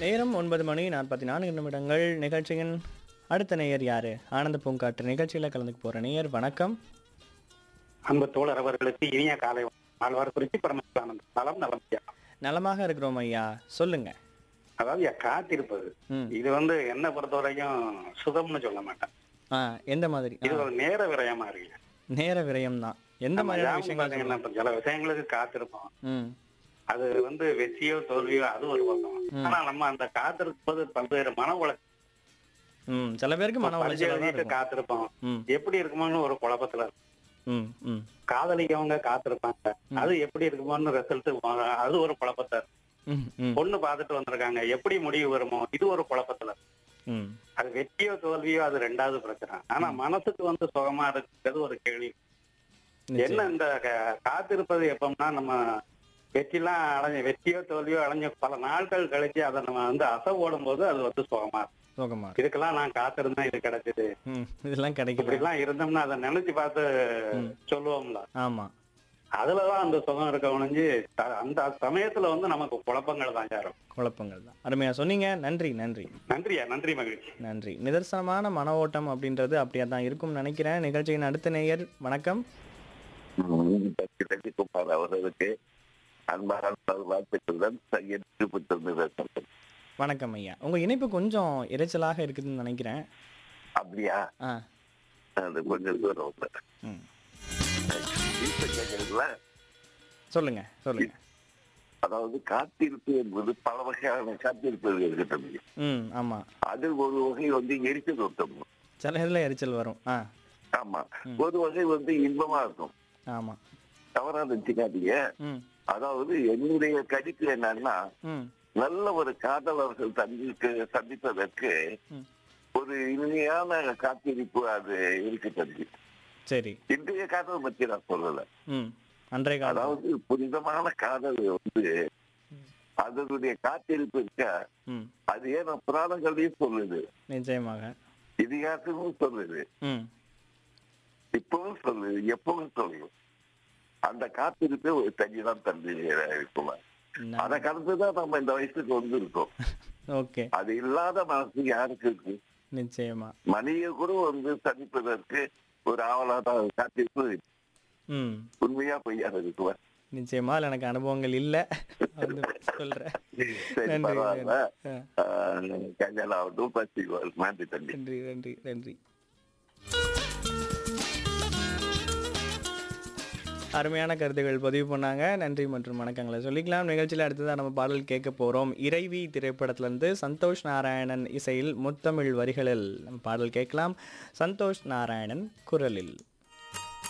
நேரம் ஒன்பது மணி நாற்பத்தி நான்கு நிமிடங்கள் நிகழ்ச்சியின் அடுத்த நேயர் யாரு ஆனந்த பூங்காற்று நிகழ்ச்சியில் கலந்துக்க போற நேயர் வணக்கம் அன்பு தோழர் அவர்களுக்கு இனிய காலை ஆழ்வார் குறிச்சி பரமசிவானந்த் நலம் நலம்யா நலமாக இருக்கிறோம் ஐயா சொல்லுங்க அதாவது யா, காத்திருப்பது ம் இது வந்து என்ன பொறுத்த வரைக்கும் சுகம்னு சொல்ல மாட்டேன் ஆ எந்த மாதிரி இது ஆ, ஒரு நேர விரயமா இருக்கு நேர விரயம் தான் எந்த நம்ம மாதிரியான யாரும் விஷயங்கள் பாத்தீங்கன்னா இப்ப சில விஷயங்களுக்கு காத்திருப்போம் ம் அது வந்து வெற்றியோ தோல்வியோ அது ஒரு பக்கம் ம். ஆனா நம்ம அந்த காத்திருப்பது பல்வேறு மன உழைப்பு ம் சில பேருக்கு மன உளைச்சலாக தான் இருக்கும் காத்திருப்போம் ம் எப்படி இருக்குமோன்னு ஒரு குழப்பத்துல இருக்கும். ம் ம் காதலிக்கவங்க காத்திருப்பாங்க அது எப்படி இருக்குமோன்னு ரிசல்ட் அது ஒரு குழப்பத்தை இருக்கும். ம் ம் பொண்ணு பார்த்துட்டு வந்திருக்காங்க எப்படி முடிவு வருமோ இது ஒரு குழப்பத்துல இருக்கும். ம் அது வெற்றியோ தோல்வியோ அது ரெண்டாவது பிரச்சனை ஆனா மனசுக்கு வந்து சுகமா இருக்கிறது ஒரு கேள்வி என்ன நிச்சயம். இந்த க- காத்திருப்பது எப்பம்னா நம்ம வெற்றிலாம் அடைஞ்ச வெற்றியோ தோல்வியோ அடைஞ்ச பல நாட்கள் கழிச்சு அதை நம்ம வந்து அசை ஓடும் போது அது வந்து சுகமா இருக்கும். சுகமா இருக்கு. இதுக்கெல்லாம் நான் காத்திருந்தேன் இது கிடைச்சது ம் இதெல்லாம் கிடைக்குது இப்படி எல்லாம் இருந்தோம்னா அதை நினைச்சு பார்த்து ம். சொல்லுவோம்ல ஆமா அதுலதான் அந்த சுகம் இருக்க ஒழிஞ்சு த- அந்த சமயத்துல வந்து நமக்கு குழப்பங்கள் தான் யாரும் குழப்பங்கள் தான் அருமையா சொன்னீங்க நன்றி நன்றி நன்றியா நன்றி மகிழ்ச்சி நன்றி நிதர்சனமான மன ஓட்டம் அப்படின்றது அப்படியே தான் இருக்கும்னு நினைக்கிறேன் நிகழ்ச்சியின் அடுத்த நேயர் வணக்கம் குமார் அவர்களுக்கு அன்பான வாழ்த்துக்களுடன் சையத் திருப்பத்தூர் பேசுகிறேன் வணக்கம் ஐயா உங்க இணைப்பு கொஞ்சம் இரைச்சலாக இருக்குதுன்னு நினைக்கிறேன் அப்படியா ஆ அது கொஞ்சம் தூரம் உள்ள. ம் இப்ப கேக்குறீங்களா? சொல்லுங்க சொல்லுங்க அதாவது காத்திருப்பு என்பது பல வகையான காத்திருப்பு இருக்கிறது ம் ஆமா அதில் ஒரு வகை வந்து எரிச்சல் ஊட்டம் சில இதில் எரிச்சல் வரும் ஆ ஆமா ம். ஒரு வகை வந்து இன்பமா இருக்கும் ஆமா தவறா நினைச்சுக்காதீங்க ம் அதாவது என்னுடைய கருத்து என்னன்னா ம் நல்ல ஒரு காதலர்கள் சந்திக்க சந்திப்பதற்கு ம். ஒரு இனிமையான காத்திருப்பு அது இருக்கு தம்பி சரி இன்றைய காதல் பத்தி நான் சொல்லல ம் அன்றைய காலம் அதாவது புனிதமான காதல் வந்து அதனுடைய காத்திருப்பு இருக்க ம் அது ஏன் புராணங்களையும் சொல்லுது நிச்சயமாக இதிகாசமும் சொல்லுது ம் இப்பவும் சொல்லுது எப்பவும் சொல்லுது அந்த காத்திருப்பே ஒரு தனிதான் தம்பி இருக்குமார் அதை கடந்துதான் நம்ம இந்த வயசுக்கு வந்திருக்கோம் ஓகே அது இல்லாத மனசு யாருக்கு இருக்கு நிச்சயமா மணியை கூட வந்து சந்திப்பதற்கு ஒரு ஆவலான காத்திருப்பு ம் உண்மையா பொய்யா இருக்குமா நிச்சயமா அதில் எனக்கு அனுபவங்கள் இல்லை வந்து சொல்றேன் சரி நன்றி பரவாயில்ல ஆ, ஆஹ் கஞ்சலாவட்டும் பசி நன்றி தம்பி நன்றி நன்றி நன்றி அருமையான கருத்துக்கள் பதிவு பண்ணாங்க நன்றி மற்றும் வணக்கங்களை சொல்லிக்கலாம் நிகழ்ச்சியில் அடுத்ததாக நம்ம பாடல் கேட்க போகிறோம் இறைவி திரைப்படத்திலிருந்து சந்தோஷ் நாராயணன் இசையில் முத்தமிழ் வரிகளில் நம்ம பாடல் கேட்கலாம் சந்தோஷ் நாராயணன் குரலில்